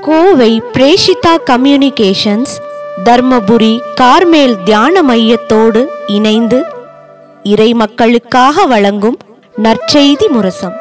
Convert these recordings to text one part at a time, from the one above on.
கோவை பிரேஷிதா கம்யூனிகேஷன்ஸ் தர்மபுரி கார்மேல் தியான மையத்தோடு இணைந்து இறை மக்களுக்காக வழங்கும் நற்செய்தி முரசம்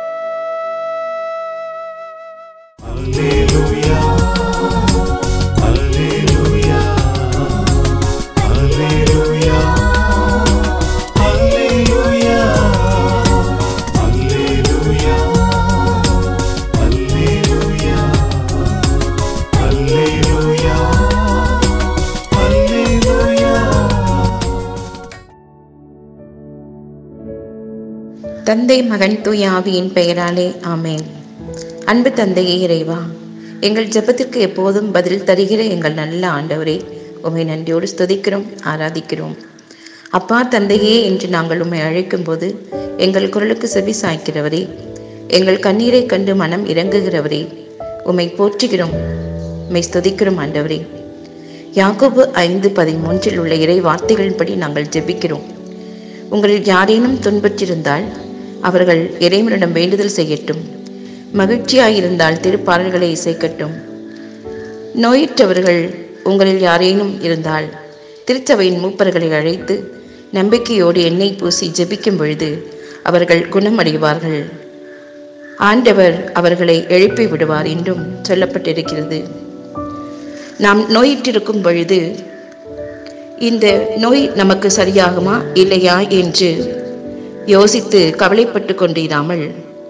தந்தை மகன் தூய ஆவியின் பெயராலே ஆமேன் அன்பு தந்தையே இறைவா எங்கள் ஜெபத்திற்கு எப்போதும் பதில் தருகிற எங்கள் நல்ல ஆண்டவரே உம்மை நன்றியோடு ஸ்துதிக்கிறோம் ஆராதிக்கிறோம் அப்பா தந்தையே என்று நாங்கள் உம்மை அழைக்கும்போது எங்கள் குரலுக்கு செவி சாய்க்கிறவரே எங்கள் கண்ணீரை கண்டு மனம் இறங்குகிறவரே உம்மை போற்றுகிறோம் உம்மை ஸ்துதிக்கிறோம் ஆண்டவரே யாக்கோபு ஐந்து பதிமூன்றில் உள்ள இறை வார்த்தைகளின்படி நாங்கள் ஜெபிக்கிறோம் உங்களில் யாரேனும் துன்பற்றிருந்தால் அவர்கள் இறைவனிடம் வேண்டுதல் செய்யட்டும் மகிழ்ச்சியாயிருந்தால் திருப்பாடல்களை இசைக்கட்டும் நோயுற்றவர்கள் உங்களில் யாரேனும் இருந்தால் திருச்சபையின் மூப்பர்களை அழைத்து நம்பிக்கையோடு எண்ணெய் பூசி ஜெபிக்கும் பொழுது அவர்கள் குணமடைவார்கள் ஆண்டவர் அவர்களை எழுப்பி விடுவார் என்றும் சொல்லப்பட்டிருக்கிறது நாம் நோயிற்றிருக்கும் பொழுது இந்த நோய் நமக்கு சரியாகுமா இல்லையா என்று யோசித்து கவலைப்பட்டு கொண்டிராமல்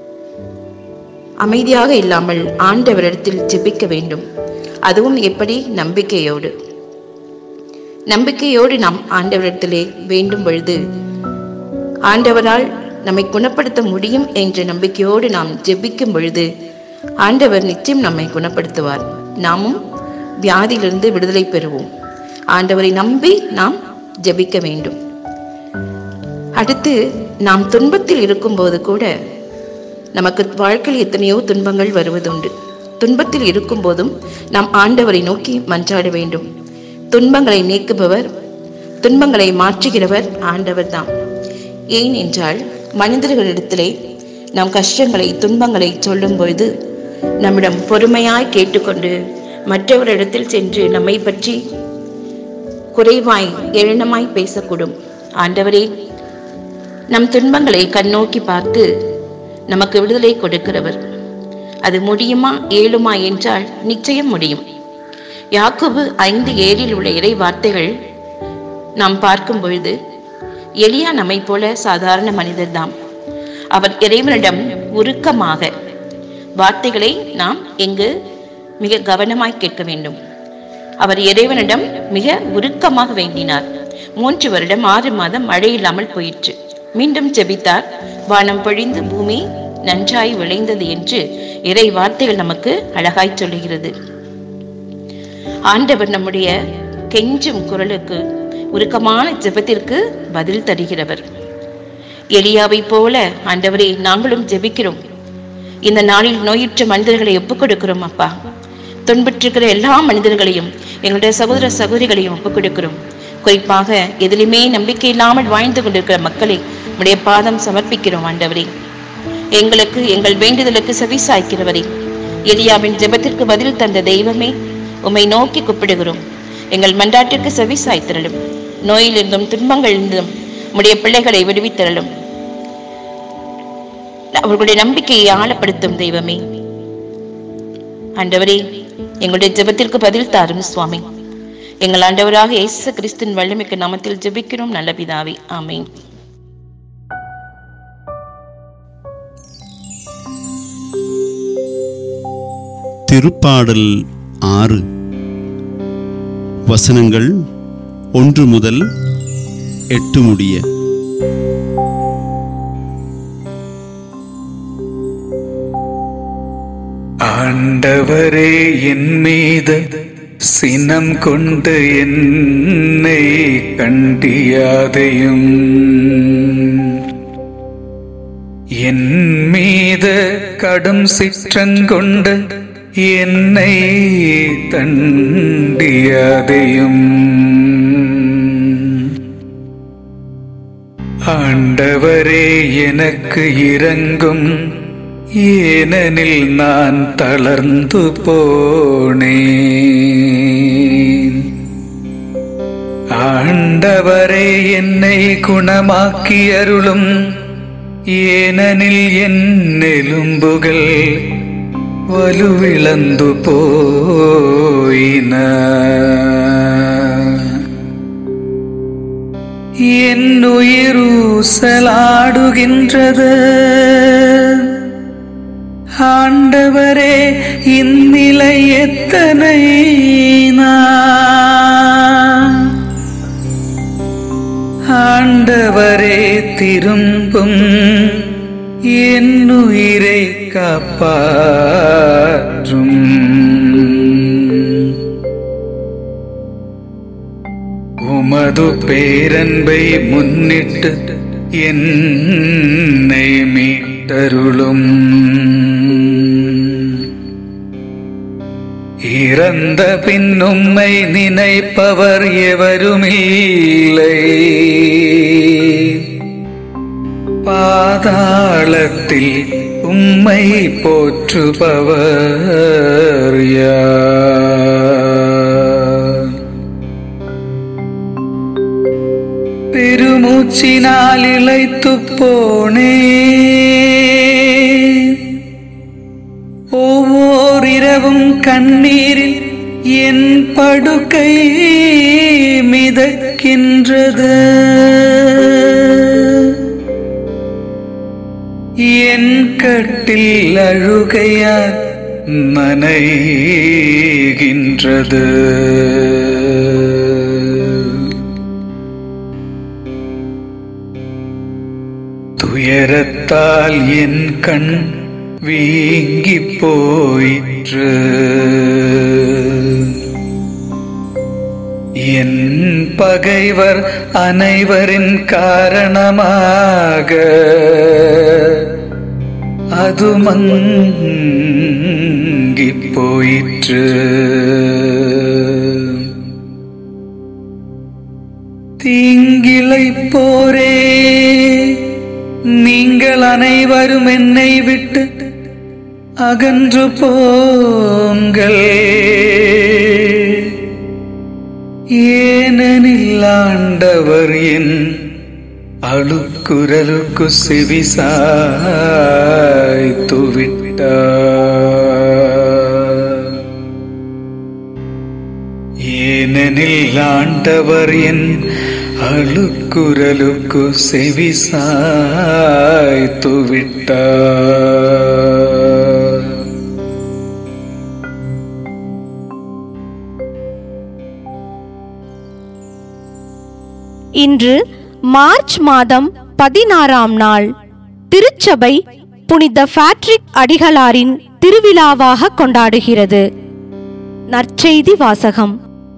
அமைதியாக இல்லாமல் ஆண்டவரிடத்தில் ஜெபிக்க வேண்டும் அதுவும் எப்படி நம்பிக்கையோடு நம்பிக்கையோடு நாம் ஆண்டவரிடத்திலே வேண்டும் பொழுது ஆண்டவரால் நம்மை குணப்படுத்த முடியும் என்ற நம்பிக்கையோடு நாம் ஜெபிக்கும் பொழுது ஆண்டவர் நிச்சயம் நம்மை குணப்படுத்துவார் நாமும் வியாதியிலிருந்து விடுதலை பெறுவோம் ஆண்டவரை நம்பி நாம் ஜெபிக்க வேண்டும் அடுத்து நாம் துன்பத்தில் இருக்கும்போது கூட நமக்கு வாழ்க்கையில் எத்தனையோ துன்பங்கள் வருவதுண்டு துன்பத்தில் இருக்கும்போதும் நாம் ஆண்டவரை நோக்கி மன்றாட வேண்டும் துன்பங்களை நீக்குபவர் துன்பங்களை மாற்றுகிறவர் ஆண்டவர் தான் ஏன் என்றால் மனிதர்களிடத்திலே நாம் கஷ்டங்களை துன்பங்களை சொல்லும் பொழுது நம்மிடம் பொறுமையாய் கேட்டுக்கொண்டு மற்றவரிடத்தில் சென்று நம்மை பற்றி குறைவாய் ஏளனமாய் பேசக்கூடும் ஆண்டவரே நம் துன்பங்களை கண்ணோக்கி பார்த்து நமக்கு விடுதலை கொடுக்கிறவர் அது முடியுமா ஏழுமா என்றால் நிச்சயம் முடியும் யாக்கோபு ஐந்து ஏழில் உள்ள இறை வார்த்தைகள் நாம் பார்க்கும் பொழுது எளியா நம்மை போல சாதாரண மனிதர்தாம் அவர் இறைவனிடம் உருக்கமாக வார்த்தைகளை நாம் எங்கு மிக கவனமாய் கேட்க வேண்டும் அவர் இறைவனிடம் மிக உருக்கமாக வேண்டினார் மூன்று வருடம் ஆறு மாதம் மழை இல்லாமல் போயிற்று மீண்டும் ஜெபித்தார் வானம் பொழிந்து பூமி நன்றாய் விளைந்தது என்று இறை வார்த்தைகள் நமக்கு அழகாய் சொல்லுகிறது ஆண்டவர் நம்முடைய கெஞ்சும் குரலுக்கு உருக்கமான ஜெபத்திற்கு பதில் தருகிறவர் எலியாவை போல ஆண்டவரே நாங்களும் ஜெபிக்கிறோம் இந்த நாளில் நோயுற்ற மனிதர்களை ஒப்புக் கொடுக்கிறோம் அப்பா துன்பற்றிருக்கிற எல்லா மனிதர்களையும் எங்களுடைய சகோதர சகோதரிகளையும் ஒப்புக் கொடுக்கிறோம் குறிப்பாக எதிலுமே நம்பிக்கை இல்லாமல் வாழ்ந்து கொண்டிருக்கிற மக்களை உடைய பாதம் சமர்ப்பிக்கிறோம் ஆண்டவரே எங்களுக்கு எங்கள் வேண்டுதலுக்கு செவி சாய்க்கிறவரே எலியாவின் ஜெபத்திற்கு பதில் தந்த தெய்வமே உம்மை நோக்கி கூப்பிடுகிறோம் எங்கள் மன்றாட்டிற்கு செவி சாய்த்திரளும் நோயிலிருந்தும் துன்பங்களிலிருந்தும் உம்முடைய பிள்ளைகளை விடுவித்தரலும் அவர்களுடைய நம்பிக்கையை ஆழப்படுத்தும் தெய்வமே ஆண்டவரே எங்களுடைய ஜெபத்திற்கு பதில் தாரும் சுவாமி எங்கள் ஆண்டவராக இயேசு கிறிஸ்துவின் வல்லமிக்க நாமத்தில் ஜெபிக்கிறோம் நல்ல பிதாவே ஆமென் திருப்பாடல் ஆறு வசனங்கள் ஒன்று முதல் எட்டு முடிய ஆண்டவரே என் மீது சினம் கொண்டு என்னை கண்டியாதையும் என் மீது கடும் சிற்றங்கொண்டு என்னை தண்டியாதையும் ஆண்டவரே எனக்கு இரங்கும் ஏனெனில் நான் தளர்ந்து போனேன் ஆண்டவரே என்னை குணமாக்கி அருளும் ஏனெனில் என் எலும்புகள் வலுவிழந்து போயின என் உயிர் ஊசலாடுகின்றது ஆண்டவரே இந்நிலை எத்தனை நான் ஆண்டவரே திரும்பும் என் உயிரை காப்பாற்றும் உமது பேரன்பை முன்னிட்டு என்னை மீட்டருளும் இறந்த பின் உம்மை நினைப்பவர் எவருமில்லை பாதாளத்தில் உம்மை போற்றுபவர் யார் பெருமூச்சினால் இழைத்து போனே ஒவ்வொரு இரவும் கண்ணீரில் என் படுக்கை மிதக்கின்றது என் கட்டில் அழுகையால் நனைகின்றது துயரத்தால் என் கண் வீங்கி போயிற்று என் பகைவர் அனைவரின் காரணமாக அது மங்கி போயிற்று தீங்கிலை போரே நீங்கள் அனைவரும் என்னை விட்டு அகன்று போங்கள் ஏனெனில் ஆண்டவர் என் அழுக்குரலுக்கு செவிசாய்த்து விட்டார் ஏனெனில் ஆண்டவர் என் அழுக்குரலுக்கு செவிசாய்த்து விட்டார் இன்று மார்ச் மாதம் பதினாறாம் நாள் திருச்சபை புனித பேட்ரிக் அடிகளாரின் திருவிழாவாக கொண்டாடுகிறது நற்செய்தி வாசகம்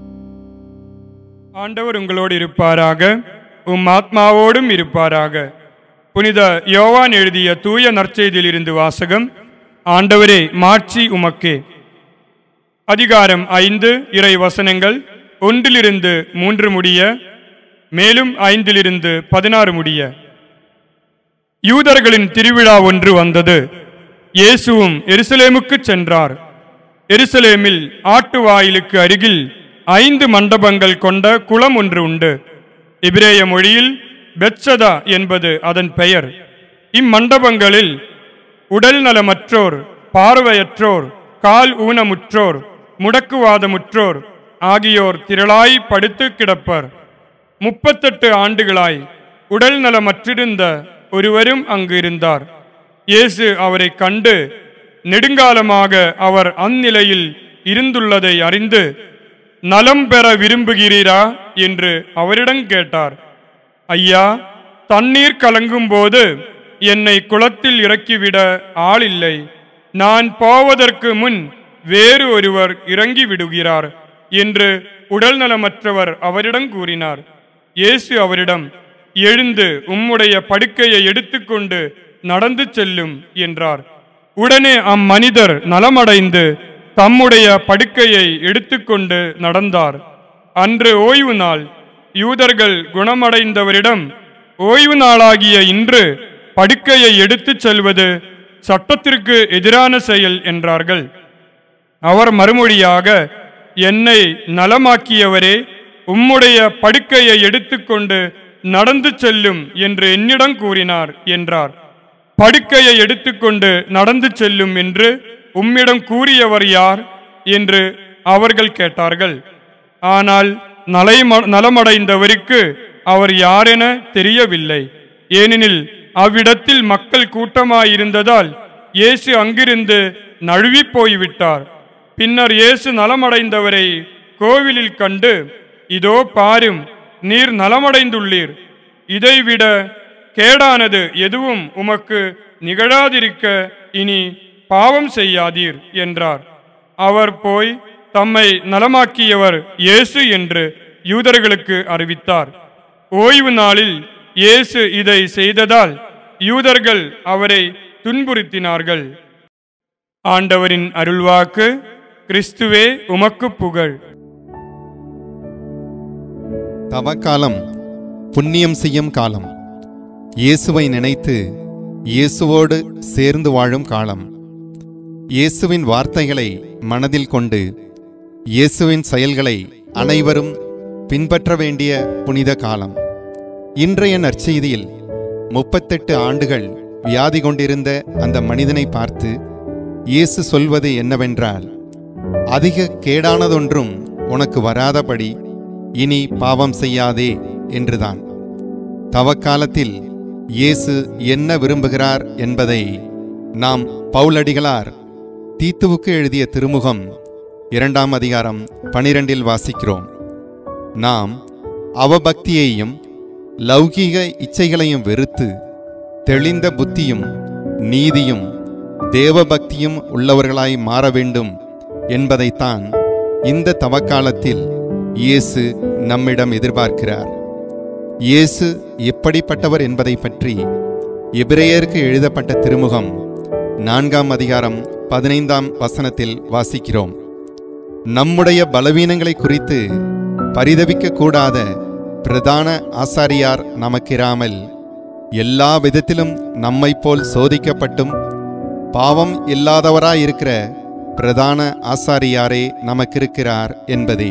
ஆண்டவர் உங்களோடு இருப்பாராக உம் ஆத்மாவோடும் இருப்பாராக புனித யோவான் எழுதிய தூய நற்செய்தியிலிருந்து வாசகம் ஆண்டவரே மாட்சி உமக்கே அதிகாரம் ஐந்து இறை வசனங்கள் ஒன்றிலிருந்து மூன்று முடிய மேலும் ஐந்திலிருந்து பதினாறு முடிய யூதர்களின் திருவிழா ஒன்று வந்தது இயேசுவும் எருசலேமுக்குச் சென்றார் எருசலேமில் ஆட்டு வாயிலுக்கு அருகில் ஐந்து மண்டபங்கள் கொண்ட குளம் ஒன்று உண்டு எபிரேய மொழியில் பெத்சதா என்பது அதன் பெயர் இம்மண்டபங்களில் உடல் நலமற்றோர் பார்வையற்றோர் கால் ஊனமுற்றோர் முடக்குவாதமுற்றோர் ஆகியோர் திரளாய் படுத்து கிடப்பர் முப்பத்தெட்டு ஆண்டுகளாய் உடல் நலமற்றிருந்த ஒருவரும் அங்கு இருந்தார் இயேசு அவரை கண்டு நெடுங்காலமாக அவர் அந்நிலையில் இருந்துள்ளதை அறிந்து நலம் பெற விரும்புகிறீரா என்று அவரிடம் கேட்டார் ஐயா தண்ணீர் கலங்கும்போது என்னை குளத்தில் இறக்கிவிட ஆளில்லை நான் போவதற்கு முன் வேறு ஒருவர் இறங்கி விடுகிறார் என்று உடல் நலமற்றவர் அவரிடம் கூறினார் இயேசு அவரிடம் எழுந்து உம்முடைய படுக்கையை எடுத்துக்கொண்டு நடந்து செல்லும் என்றார் உடனே அம்மனிதர் நலமடைந்து தம்முடைய படுக்கையை எடுத்துக்கொண்டு நடந்தார் அன்று ஓய்வு நாள் யூதர்கள் குணமடைந்தவரிடம் ஓய்வு நாளாகிய இன்று படுக்கையை எடுத்துச் செல்வது சட்டத்திற்கு எதிரான செயல் என்றார்கள் அவர் மறுமொழியாக என்னை நலமாக்கியவரே உம்முடைய படுக்கையை எடுத்துக்கொண்டு நடந்து செல்லும் என்று என்னிடம் கூறினார் என்றார் படுக்கையை எடுத்துக்கொண்டு நடந்து செல்லும் என்று உம்மிடம் கூறியவர் யார் என்று அவர்கள் கேட்டார்கள் ஆனால் நலைம- நலமடைந்தவருக்கு அவர் யாரென தெரியவில்லை ஏனெனில் அவ்விடத்தில் மக்கள் கூட்டமாயிருந்ததால் இயேசு அங்கிருந்து நழுவிப் போய்விட்டார் பின்னர் இயேசு நலமடைந்தவரை கோவிலில் கண்டு இதோ பாரும் நீர் நலமடைந்துள்ளீர் இதைவிட கேடானது எதுவும் உமக்கு நிகழாதிருக்க இனி பாவம் செய்யாதீர் என்றார் அவர் போய் தம்மை நலமாக்கியவர் இயேசு என்று யூதர்களுக்கு அறிவித்தார் ஓய்வு நாளில் இயேசு இதை செய்ததால் யூதர்கள் அவரை துன்புறுத்தினார்கள் ஆண்டவரின் அருள்வாக்கு கிறிஸ்துவே உமக்கு புகழ் தவக்காலம் புண்ணியம் செய்யும் காலம் இயேசுவை நினைத்து இயேசுவோடு சேர்ந்து வாழும் காலம் இயேசுவின் வார்த்தைகளை மனதில் கொண்டு இயேசுவின் செயல்களை அனைவரும் பின்பற்ற வேண்டிய புனித காலம் இன்றைய நற்செய்தியில் முப்பத்தெட்டு ஆண்டுகள் வியாதி கொண்டிருந்த அந்த மனிதனை பார்த்து இயேசு சொல்வது என்னவென்றால் அதிக கேடானதொன்றும் உனக்கு வராதபடி இனி பாவம் செய்யாதே என்றுதான் தவக்காலத்தில் இயேசு என்ன விரும்புகிறார் என்பதை நாம் பவுலடிகளார் தீத்துவுக்கு எழுதிய திருமுகம் இரண்டாம் அதிகாரம் பனிரெண்டில் வாசிக்கிறோம் நாம் அவபக்தியையும் லௌகீக இச்சைகளையும் வெறுத்து தெளிந்த புத்தியும் நீதியும் தேவபக்தியும் உள்ளவர்களாய் மாற வேண்டும் என்பதைத்தான் இந்த தவக்காலத்தில் இயேசு நம்மிடம் எதிர்பார்க்கிறார் இயேசு எப்படிப்பட்டவர் என்பதை பற்றி எபிரேயருக்கு எழுதப்பட்ட திருமுகம் நான்காம் அதிகாரம் பதினைந்தாம் வசனத்தில் வாசிக்கிறோம் நம்முடைய பலவீனங்களை குறித்து பரிதவிக்க கூடாத பிரதான ஆசாரியார் நமக்கிராமல் எல்லா விதத்திலும் நம்மைப் போல் சோதிக்கப்பட்டும் பாவம் இல்லாதவராயிருக்கிற பிரதான ஆசாரியாரே நமக்கிருக்கிறார் என்பதே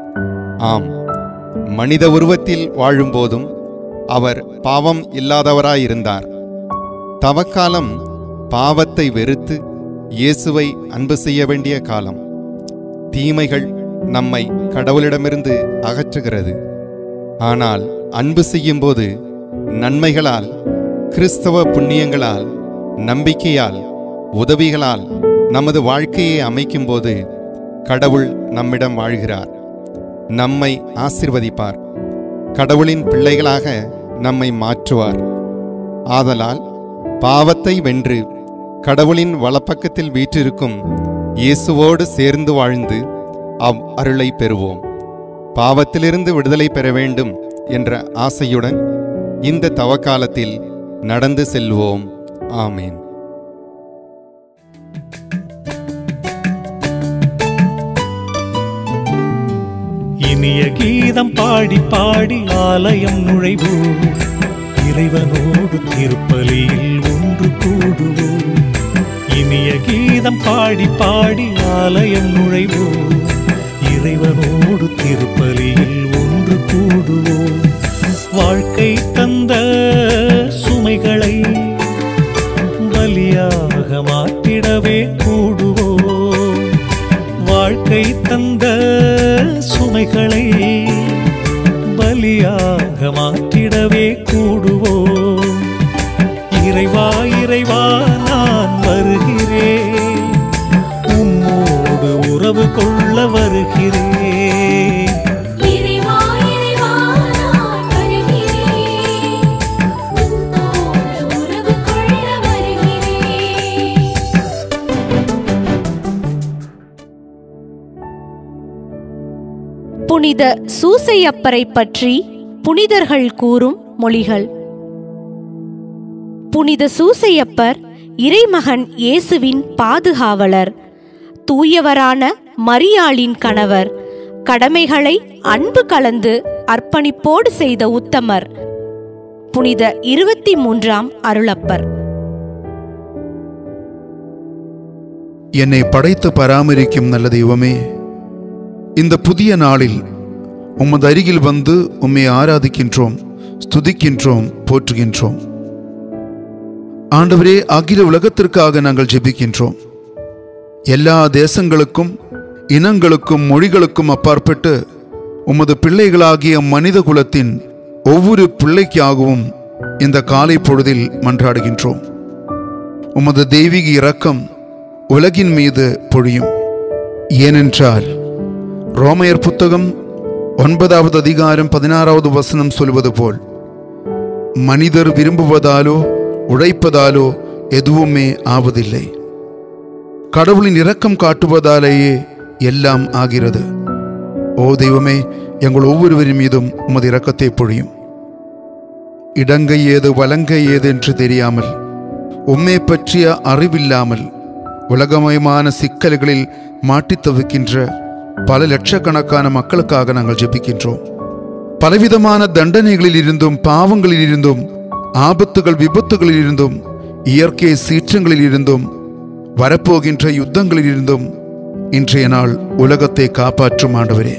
ஆம் மனித உருவத்தில் வாழும்போதும் அவர் பாவம் இல்லாதவராயிருந்தார் தவக்காலம் பாவத்தை வெறுத்து இயேசுவை அன்பு செய்ய வேண்டிய காலம் தீமைகள் நம்மை கடவுளிடமிருந்து அகற்றுகிறது ஆனால் அன்பு செய்யும்போது நன்மைகளால் கிறிஸ்தவ புண்ணியங்களால் நம்பிக்கையால் உதவிகளால் நமது வாழ்க்கையை அமைக்கும்போது கடவுள் நம்மிடம் வாழ்கிறார் நம்மை ஆசிர்வதிப்பார் கடவுளின் பிள்ளைகளாக நம்மை மாற்றுவார் ஆதலால் பாவத்தை வென்று கடவுளின் வலப்பக்கத்தில் வீற்றிருக்கும் இயேசுவோடு சேர்ந்து வாழ்ந்து அவ் அருளை பெறுவோம் பாவத்திலிருந்து விடுதலை பெற வேண்டும் என்ற ஆசையுடன் இந்த தவக்காலத்தில் நடந்து செல்வோம் ஆமேன் இனிய கீதம் பாடி பாடி ஆலயம் நுழைவோம் இறைவனோடு திருப்பலியில் ஒன்று கூடுவோம் இனிய கீதம் பாடி பாடி ஆலயம் நுழைவோம் இறைவனோடு திருப்பலியில் ஒன்று கூடுவோம் வாழ்க்கை தந்த சுமைகளை பலியாக மாற்றிடவே கூடுவோம் வாழ்க்கை தந்த சுமைகளை பலியாக மாற்றிடவே கூடுவோம் இறைவா இறைவா நான் வருகிறேன் உம்மோடு உறவு கொள்ள வருகிறேன் இறைவா இறைவா நான் வருகிறேன் உன்னோடு உறவு கொள்ள வருகிறேன் புனித சூசையப்பரை பற்றி புனிதர்கள் கூறும் மொழிகள் புனித சூசையப்பர் இறைமகன் இயேசுவின் பாதுகாவலர் தூயவரான மரியாளின் கணவர் கடமைகளை அன்பு கலந்து அர்ப்பணிப்போடு செய்த உத்தமர் புனித இருபத்தி மூன்றாம் அருளப்பர் என்னை படைத்து பராமரிக்கும் நல்ல தெய்வமே இந்த புதிய நாளில் உமது அருகில் வந்து உம்மை ஆராதிக்கின்றோம் ஸ்துதிக்கின்றோம் போற்றுகின்றோம் ஆண்டவரே அகில உலகத்திற்காக நாங்கள் ஜெபிக்கின்றோம் எல்லா தேசங்களுக்கும் இனங்களுக்கும் மொழிகளுக்கும் அப்பாற்பட்டு உமது பிள்ளைகளாகிய மனித குலத்தின் ஒவ்வொரு பிள்ளைக்காகவும் இந்த காலை பொழுதில் மன்றாடுகின்றோம் உமது தெய்வீக இரக்கம் உலகின் மீது பொழியும் ஏனென்றால் ரோமையர் புத்தகம் ஒன்பதாவது அதிகாரம் பதினாறாவது வசனம் சொல்வது போல் மனிதர் விரும்புவதாலோ உழைப்பதாலோ எதுவுமே ஆவதில்லை கடவுளின் இரக்கம் காட்டுவதாலேயே எல்லாம் ஆகிறது ஓ தெய்வமே எங்கள் ஒவ்வொருவரின் மீதும் உமது இரக்கத்தை பொழியும் இடங்கை ஏது வலங்கை ஏது என்று தெரியாமல் உம்மை பற்றிய அறிவில்லாமல் உலகமயமான சிக்கல்களில் மாட்டித் தவிக்கின்ற பல லட்சக்கணக்கான மக்களுக்காக நாங்கள் ஜெபிக்கின்றோம் பலவிதமான தண்டனைகளில் இருந்தும் பாவங்களில் இருந்தும் ஆபத்துகள் விபத்துகளில் இருந்தும் இயற்கை சீற்றங்களில் இருந்தும் வரப்போகின்ற யுத்தங்களில் இருந்தும் இன்றைய நாள் உலகத்தை காப்பாற்றும் ஆண்டவரே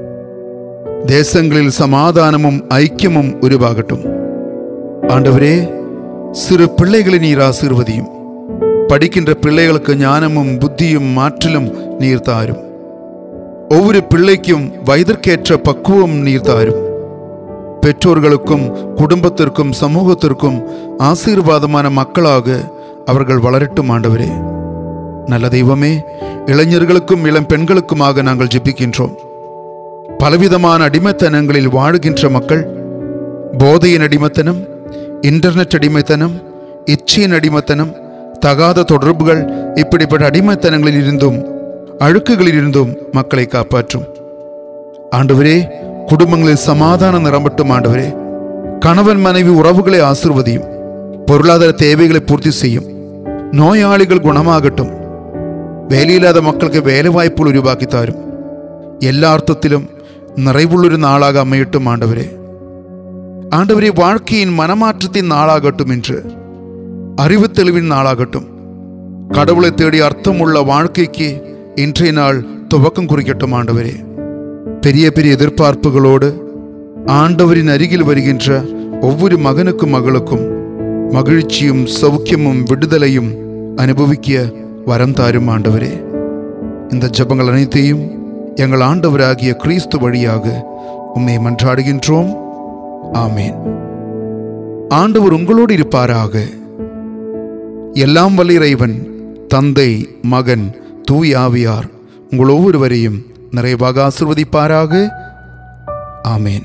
தேசங்களில் சமாதானமும் ஐக்கியமும் உருவாகட்டும் ஆண்டவரே சிறு பிள்ளைகளை நீர் ஆசீர்வதியும் படிக்கின்ற பிள்ளைகளுக்கு ஞானமும் புத்தியும் மாற்றிலும் நீர் தாரும் ஒவ்வொரு பிள்ளைக்கும் வயதிற்கேற்ற பக்குவம் நீர் தாரும் பெற்றோர்களுக்கும் குடும்பத்திற்கும் சமூகத்திற்கும் ஆசீர்வாதமான மக்களாக அவர்கள் வளரட்டும் ஆண்டவரே நல்ல தெய்வமே இளைஞர்களுக்கும் இளம் பெண்களுக்குமாக நாங்கள் ஜெபிக்கின்றோம் பலவிதமான அடிமைத்தனங்களில் வாழுகின்ற மக்கள் போதையின் அடிமைத்தனம் இன்டர்நெட் அடிமைத்தனம் இச்சையின் அடிமைத்தனம் தகாத தொடர்புகள் இப்படிப்பட்ட அடிமைத்தனங்களில் இருந்தும் அழுக்குகளில் இருந்தும் மக்களை காப்பாற்றும் ஆண்டவரே குடும்பங்களில் சமாதானம் நிரம்பட்டும் ஆண்டவரே கணவன் மனைவி உறவுகளை ஆசிர்வதியும் பொருளாதார தேவைகளை பூர்த்தி செய்யும் நோயாளிகள் குணமாகட்டும் வேலையில்லாத மக்களுக்கு வேலை வாய்ப்புகள் உருவாக்கி தாரும் எல்லா அர்த்தத்திலும் நிறைவுള്ളൊരു നാളാക അമ്മയിട്ടും ആണ്ടവരെ ആണ്ടവരെ வாழ்க்கையின் மனமாற்றத்தின் நாளாகட்டும் என்று அறிவு தெளிவின் நாளாகட்டும் கடவுளை தேடி அர்த்தமுள்ள வாழ்க்கைக்கு இன்றைய நாள் துவக்கம் குறிக்கட்டும் ஆண்டவரே பெரிய பெரிய எதிர்பார்ப்புகளோடு ஆண்டவரின் அருகில் வருகின்ற ஒவ்வொரு மகனுக்கும் மகளுக்கும் மகிழ்ச்சியும் சௌக்கியமும் விடுதலையும் அனுபவிக்க வரம் தாரும் ஆண்டவரே இந்த ஜெபங்கள் அனைத்தையும் எங்கள் ஆண்டவராகிய கிறிஸ்து வழியாக உம்மை மன்றாடுகின்றோம் ஆமேன் ஆண்டவர் உங்களோடு இருப்பாராக எல்லாம் வல்ல இறைவன் தந்தை மகன் தூய் ஆவியார் உங்கள் ஒவ்வொருவரையும் நிறைவாக ஆசிர்வதிப்பாராக ஆமேன்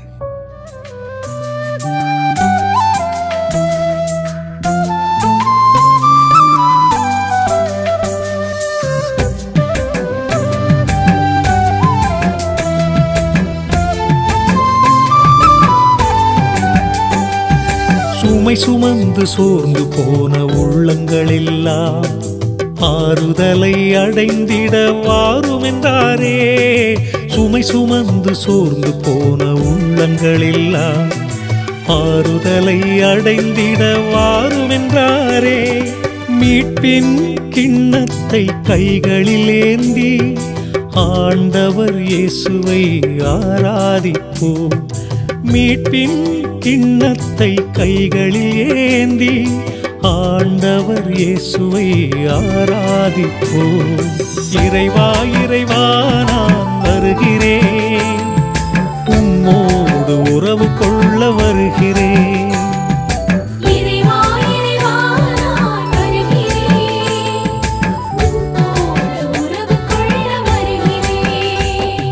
சுமை சுமந்து சோர்ந்து போன உள்ளங்களெல்லாம் ஆறுதலை அடைந்திட வாரும் என்றாரே சுமை சுமந்து சோர்ந்து போன உள்ளங்களெல்லாம் ஆறுதலை அடைந்திட வாரும் என்றாரே மீட்பின் கிண்ணத்தை கைகளில் ஏந்தி ஆண்டவர் இயேசுவை ஆராதிப்போம் மீட்பின் கிண்ணத்தை கைகளில் ஏந்தி ஆண்டவர் இயேசுவை ஆராதிப்போம் இறைவா இறைவா நான் வருகிறேன் உம்மோடு உறவு கொள்ள வருகிறேன் இறைவா இறைவா நான் வருகிறேன் உம்மோடு உறவு கொள்ள வருகிறேன்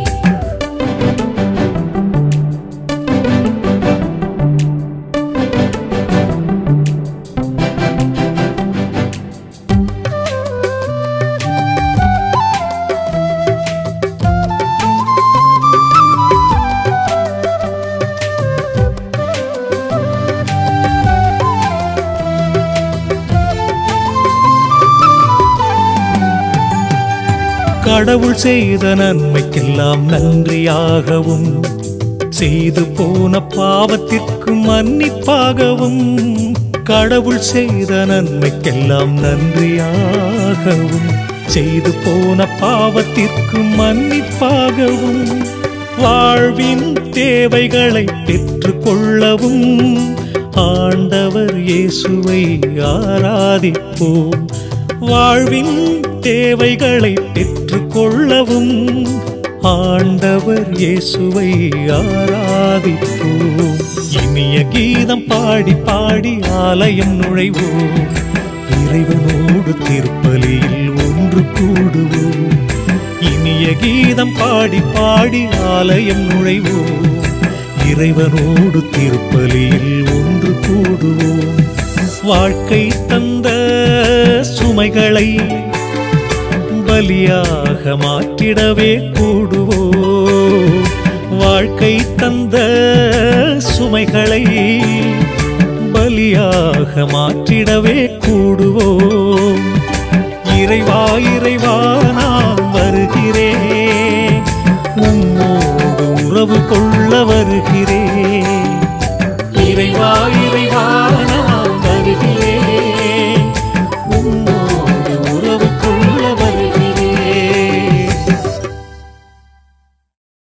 கடவுள் செய்த நன்மைக்கெல்லாம் நன்றியாகவும் செய்து போன பாவத்திற்கு மன்னிப்பாகவும் கடவுள் செய்த நன்மைக்கெல்லாம் நன்றியாகவும் செய்து போன பாவத்திற்கு மன்னிப்பாகவும் வாழ்வின் தேவைகளை பெற்றுக்கொள்ளவும் ஆண்டவர் இயேசுவை ஆராதிப்போம் வாழ்வின் தேவைகளை பெற்றுக்கொள்ளவும் ஆண்டவர் இயேசுவை ஆராதிப்போம் இனிய கீதம் பாடி பாடி ஆலயம் நுழைவோம் இறைவனோடு திருப்பலியில் ஒன்று கூடுவோம் இனிய கீதம் பாடி பாடி ஆலயம் நுழைவோம் இறைவனோடு திருப்பலியில் ஒன்று கூடுவோம் வாழ்க்கை தந்த சுமைகளை பலியாக மாற்றிடவே கூடுவோம் வாழ்க்கை தந்த சுமைகளை பலியாக மாற்றிடவே கூடுவோம் இறைவா இறைவா நான் வருகிறேன் உம்மோடு உறவு கொள்ள